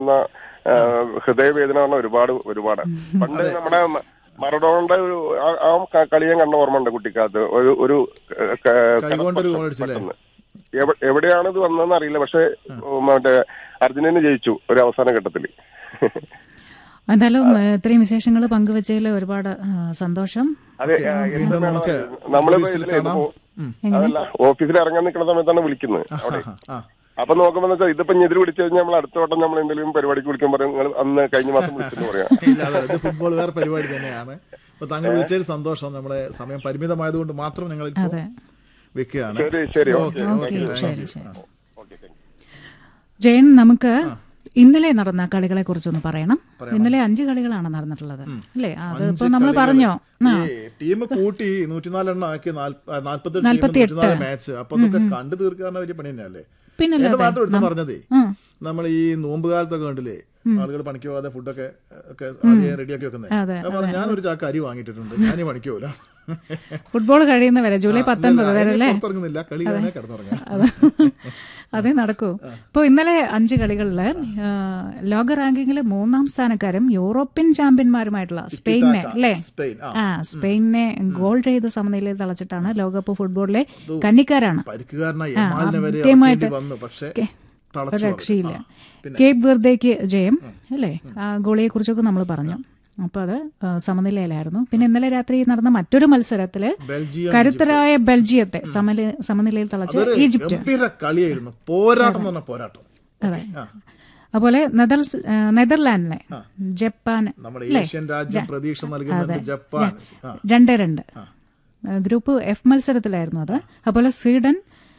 എന്ന ആ, ഹൃദയവേദന പറഞ്ഞ ഒരുപാട് ഒരുപാട് പണ്ട് നമ്മുടെ മ- മറഡോണയുടെ ഒരു ആ- ആ ക- കളി ഞാൻ കണ്ട ഓർമ്മയുണ്ട് കുട്ടിക്കാലത്ത് ഒരു ഒരു ക- ക- കൈകൊണ്ടൊരു ഗോൾ അടിച്ചല്ലേ? പെട്ടെന്ന്. എവ- എവിടെയാണ് ഇത് വന്നതെന്ന് അറിയില്ല പക്ഷെ മറ്റേ അർജന്റീന ജയിച്ചു ഒരു അവസാന ഘട്ടത്തിൽ എന്തായാലും ഏഹ്, ഇത്രയും വിശേഷങ്ങൾ പങ്കുവച്ചതിൽ ഒരുപാട് ആ, സന്തോഷം അതെ ഓക്കേ, ആ, വീണ്ടും എന്ത് നമുക്ക് വേണം? നമ്മള് ഓഫീസിൽ ഇതിലെ കാണാം. ഓ- ഉം. അതല്ല ഓഫീസിൽ ഇറങ്ങാൻ നിൽക്കുന്ന സമയത്താണ് വിളിക്കുന്നത് അവിടെ ആ, ആ. അപ്പൊ നോക്കുമ്പോ വെച്ചാൽ ഇതിപ്പോ ഞെതിൽ വിളിച്ചു കഴിഞ്ഞാൽ നമ്മൾ അടുത്ത വട്ടം നമ്മൾ എന്തെങ്കിലും പരിപാടിക്ക് വിളിക്കുമ്പോൾ പറയും നിങ്ങൾ അന്ന് കഴിഞ്ഞ മാസം വിളിച്ചെന്ന് പറയാം ഇല്ല അതെ ഇത് ഫുട്ബോൾ വേറെ പരിപാടി തന്നെയാണ് അപ്പൊ താങ്കൾ വിളിച്ചതിൽ സന്തോഷം നമ്മുടെ സമയം പരിമിതമായതുകൊണ്ട് മാത്രം ഞങ്ങൾ ഇപ്പോൾ അതെ വെക്കുകയാണ് ശരി ശരി ഓക്കെ ഓക്കെ ഓക്കെ ഓക്കെ ശരി ശരി ഓക്കെ താങ്ക് യു ജയൻ നമുക്ക് ഇന്നലെ നടന്ന കളികളെ കുറിച്ചൊന്ന് പറയണം ഇന്നലെ അഞ്ച് കളികളാണ് നടന്നിട്ടുള്ളത് അല്ലേ അത് ഇപ്പൊ നമ്മൾ പറഞ്ഞോ ആ ടീം കൂട്ടി നൂറ്റിനാലെണ്ണം ആക്കി നാല്പത്തെട്ട് നാല്പത്തിയെട്ട്. നൂറ്റിനാല് മാച്ച് അപ്പൊ അതൊക്കെ കണ്ടു തീർക്കാനുള്ള വലിയ പണി തന്നെയല്ലേ പിന്നല്ലേ എന്റെ നാട്ടിൽ എടുത്ത് പറഞ്ഞതേ ഉം. നമ്മൾ ഈ നോമ്പ് കാലത്തൊക്കെ കണ്ടില്ലേ ആളുകൾ പണിക്ക് പോകാതെ ഫുഡൊക്കെ ഒക്കെ ആദ്യം റെഡിയാക്കി വെക്കുന്നത് അതെ, ഞാൻ പറഞ്ഞു ഞാനൊരു ചാക്ക് അരി വാങ്ങിയിട്ടുണ്ട് ഞാൻ ഈ പണിക്ക് പോല ഫുട്ബോൾ കഴിയുന്നവരെ ജൂലൈ പത്തൊൻപത് വരെ അല്ലേ പുറത്തിറങ്ങുന്നില്ല കളി തന്നെ കിടന്നുറങ്ങാം അത് അതേ നടക്കൂ ഇപ്പോൾ ഇന്നലെ അഞ്ച് കളികളിൽ ലോക റാങ്കിങ്ങിൽ മൂന്നാം സ്ഥാനക്കാരും യൂറോപ്യൻ ചാമ്പ്യന്മാരുമായിട്ടുള്ള സ്പെയിനെ അല്ലേ സ്പെയിൻ ആ ആ സ്പെയിനെ ഗോൾ ചെയ്ത് സമനിലയിൽ തളച്ചിട്ടാണ് ലോകകപ്പ് ഫുട്ബോളിലെ കന്നിക്കാരാണ് പരിക്കുകാരനായി എമാലിനെ വരെ കൃത്യമായിട്ട് ഇറക്കേണ്ടി വന്നു പക്ഷെ ഒരു തളച്ചു അവർ. രക്ഷയില്ല ആ, കേപ്പ് വെർദേക്ക് ജയം അല്ലേ ആ ഗോളിയെ കുറിച്ചൊക്കെ നമ്മൾ പറഞ്ഞു അപ്പൊ അത് ആ, സമനിലയിലായിരുന്നു പിന്നെ ഇന്നലെ രാത്രി നടന്ന മറ്റൊരു മത്സരത്തില് ബെൽജിയം കരുത്തരായ ബെൽജിയത്തെ സമല സമനിലയിൽ തളച്ച് അതൊരു ഈജിപ്റ്റ് ഗംഭീര കളിയായിരുന്നു പോരാട്ടം എന്ന് പറഞ്ഞ പോരാട്ടം അതെ ആ. അതുപോലെ നെതർ നെതർലാൻഡിനെ ജപ്പാൻ നമ്മുടെ ഏഷ്യൻ രാജ്യം പ്രതീക്ഷ നൽകുന്നുണ്ട് ജപ്പാൻ ആ രണ്ട് രണ്ട് ഗ്രൂപ്പ് എഫ് മത്സരത്തിലായിരുന്നു അത് അതുപോലെ സ്വീഡൻ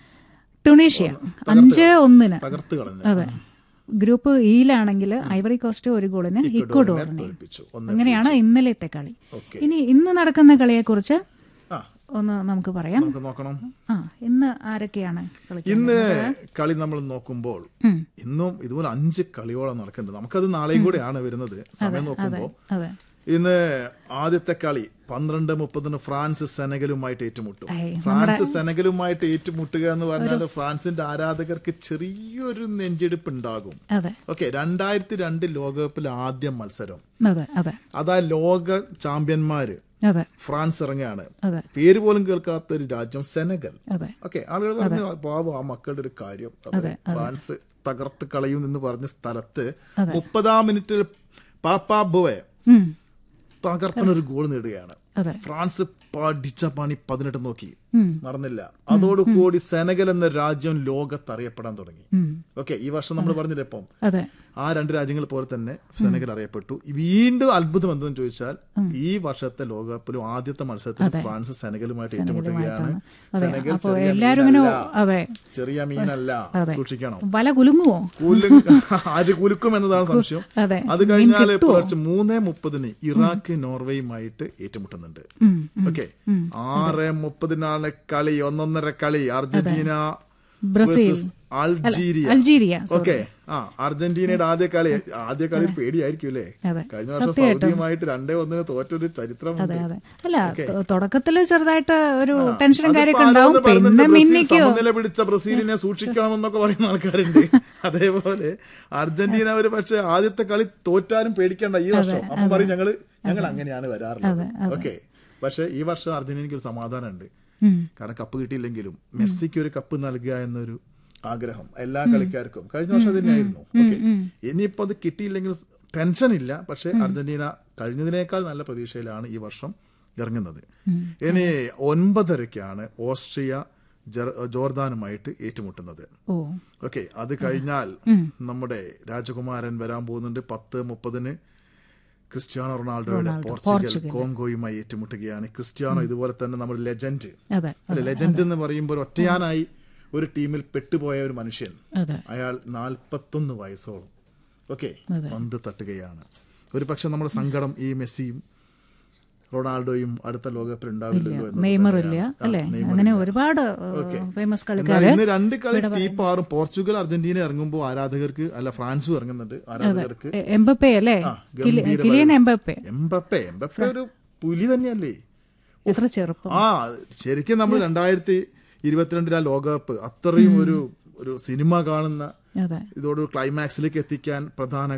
ടുണീഷ്യ അഞ്ച് ഒന്നിന് തകർത്ത് കളഞ്ഞു അതെ ഗ്രൂപ്പ് ഇയിലാണെങ്കിൽ ഐവറി കോസ്റ്റ് ഒരു ഗോളിന് ഇക്വഡോറിനെ തോൽപ്പിച്ചു ഒന്ന് അങ്ങനെയാണ് ഇന്നലത്തെ കളി ഓക്കെ ഇനി ഇന്ന് നടക്കുന്ന കളിയെക്കുറിച്ച് ആ ഒന്ന് നമുക്ക് പറയാം നമുക്ക് നോക്കണം ആ ഇന്ന് ആരൊക്കെയാണ് കളിക്കുന്നത് ഇന്ന് കളി നമ്മൾ നോക്കുമ്പോൾ ഉം. ഇന്നും ഇതുപോലെ അഞ്ച് കളിയോളം നടക്കുന്നുണ്ട് നമുക്കത് നാളെയും കൂടെയാണ് വരുന്നത് സമയം നോക്കുമ്പോൾ അതെ ഇന്ന് ആദ്യത്തെ കളി പന്ത്രണ്ട് മുപ്പതിന് ഫ്രാൻസ് സെനഗലുമായിട്ട് ഏറ്റുമുട്ടും ഐ, ഫ്രാൻസ് സെനഗലുമായിട്ട് ഏറ്റുമുട്ടുക എന്ന് പറഞ്ഞാൽ ഫ്രാൻസിന്റെ ആരാധകർക്ക് ചെറിയൊരു നെഞ്ചെടുപ്പ് ഉണ്ടാകും അതെ ഓക്കെ രണ്ടായിരത്തി രണ്ട് ലോകകപ്പിലെ ആദ്യ മത്സരം അതെ അതെ അതാ ലോക ചാമ്പ്യന്മാര് അതെ ഫ്രാൻസ് ഇറങ്ങുകയാണ് അതെ പേര് പോലും കേൾക്കാത്ത ഒരു രാജ്യം സെനഗൽ അതെ ഓക്കെ ആളുകൾ പറഞ്ഞു പാവം ആ മക്കളുടെ ഒരു കാര്യം അവര് ഫ്രാൻസ് തകർത്ത് കളയും എന്ന് പറഞ്ഞ സ്ഥലത്ത് മുപ്പതാം മിനിറ്റിൽ പാപ്പാ ബുവെ ഉം. തകർപ്പനൊരു ഗോൾ നേടുകയാണ് അതെ ഫ്രാൻസ് പഠിച്ച പണി പതിനെട്ട് നോക്കി ഉം. നടന്നില്ല അതോടുകൂടി സെനഗൽ എന്ന രാജ്യം ലോകത്ത് അറിയപ്പെടാൻ തുടങ്ങി ഉം. ഓക്കെ ഈ വർഷം നമ്മൾ പറഞ്ഞില്ല ഇപ്പം അതെ ആ രണ്ട് രാജ്യങ്ങൾ പോലെ തന്നെ സെനഗൽ അറിയപ്പെട്ടു വീണ്ടും അത്ഭുതം എന്തെന്ന് ചോദിച്ചാൽ ഈ വർഷത്തെ ലോകകപ്പിലും ആദ്യത്തെ മത്സരത്തിൽ ഫ്രാൻസ് സെനഗലുമായിട്ട് ഏറ്റുമുട്ടുകയാണ് സെനഗൽ അപ്പൊ ചെറിയ എല്ലാരും ഇങ്ങനെ മീനല്ല. അതെ ചെറിയ മീനല്ല സൂക്ഷിക്കണം വല കുലുങ്ങുവോ കൂല് ആര് കുലുക്കും എന്നതാണ് സംശയം അതെ അത് കഴിഞ്ഞാൽ പുലർച്ചെ മൂന്നേ മുപ്പതിന് ഇറാഖ് നോർവേയുമായിട്ട് ഏറ്റുമുട്ടുന്നുണ്ട് ഉം. ഓക്കെ ആറ് മുപ്പതിനാണ് കളി ഒന്നൊന്നര കളി Argentina Brazil versus Algeria Algeria okay ആ അർജന്റീനയുടെ ആദ്യ കളി ആദ്യ കളി പേടിയായിരിക്കും അല്ലേ അതെ. കഴിഞ്ഞ വർഷം സൗദിയുമായിട്ട് രണ്ടേ ഒന്നിന് തോറ്റൊരു ചരിത്രമുണ്ട് അതെ അതെ അല്ല തൊ- തുടക്കത്തില് ചെറുതായിട്ട് ഒരു ടെൻഷനും അത് കാര്യമൊക്കെ പാലോന്ന് ഉണ്ടാവും പറയുന്നുണ്ട്, പിന്നെ ബ്രസീൽ മിന്നിക്കോ സമനില പിടിച്ച ബ്രസീലിനെ സൂക്ഷിക്കണമെന്നൊക്കെ പറയുന്ന ആൾക്കാരുണ്ട് അതേപോലെ അർജന്റീന ഒരു പക്ഷെ ആദ്യത്തെ കളി തോറ്റാലും പേടിക്കണ്ട ഈ വർഷം അപ്പൊ പറയും ഞങ്ങള് ഞങ്ങൾ അങ്ങനെയാണ് വരാറുള്ളത് ഓക്കെ പക്ഷെ ഈ വർഷം അർജന്റീനയ്ക്ക് ഒരു സമാധാനമുണ്ട് ഉം. കാരണം കപ്പ് കിട്ടിയില്ലെങ്കിലും മെസ്സിക്ക് ഒരു കപ്പ് നൽകുക എന്നൊരു ആഗ്രഹം എല്ലാ കളിക്കാർക്കും കഴിഞ്ഞ വർഷം തന്നെയായിരുന്നു ഓക്കെ ഇനിയിപ്പോ അത് കിട്ടിയില്ലെങ്കിൽ ടെൻഷൻ ഇല്ല പക്ഷെ അർജന്റീന കഴിഞ്ഞതിനേക്കാൾ നല്ല പ്രതീക്ഷയിലാണ് ഈ വർഷം ഇറങ്ങുന്നത് ഇനി ഒൻപതരയ്ക്കാണ് ഓസ്ട്രിയ ജർ- ജോർദാനുമായിട്ട് ഏറ്റുമുട്ടുന്നത് ഓ ഓക്കെ അത് കഴിഞ്ഞാൽ നമ്മുടെ രാജകുമാരൻ വരാൻ പോകുന്നുണ്ട് പത്ത് മുപ്പതിന് ക്രിസ്ത്യാനോ റൊണാൾഡോയുടെ പോർച്ചുഗൽ കോങ്കോയുമായി ഏറ്റുമുട്ടുകയാണ് ക്രിസ്ത്യാനോ ഇതുപോലെ തന്നെ നമ്മുടെ ലെജൻഡ് അതെ അല്ലെ ലെജൻഡ് എന്ന് പറയുമ്പോൾ ഒറ്റയാനായി ഒരു ടീമിൽ പെട്ടുപോയ ഒരു മനുഷ്യൻ അതെ അയാൾ നാൽപ്പത്തൊന്ന് വയസ്സോളം ഓക്കെ പന്ത് തട്ടുകയാണ് ഒരു പക്ഷെ നമ്മുടെ സങ്കടം ഈ മെസ്സിയും റൊണാൾഡോയും അടുത്ത ലോകകപ്പിൽ ഉണ്ടാവില്ലല്ലോ എന്നത് നെയ്മർ ഇല്ല തന്നെയാണ്. ആ, അല്ലെ നെയ്മർ അങ്ങനെ ഇല്ല. ഒരുപാട് ഫേമസ് എന്നാൽ കളിക്കാര് ഇന്ന് രണ്ട് കളി തീപ്പാറും പോർച്ചുഗൽ അർജന്റീന ഇറങ്ങുമ്പോൾ ആരാധകർക്ക് അല്ല ഫ്രാൻസും ഇറങ്ങുന്നുണ്ട് ആരാധകർക്ക് എ- എംബപ്പെ അല്ലേ ആ, കിലി- ഗംഭീര കിലിയൻ എംബപ്പെ എംബപ്പെ എംബപ്പെ ഒരു പുലി തന്നെയല്ലേ എത്ര ചെറുപ്പം ആ ശരിക്കും നമ്മൾ രണ്ടായിരത്തി ഇരുപത്തിരണ്ടിലെ ആ ലോകകപ്പ് അത്രയും ഒരു ഒരു സിനിമ കാണുന്ന അതെ ഇതോട് ക്ലൈമാക്സിലേക്ക് എത്തിക്കാൻ പ്രധാന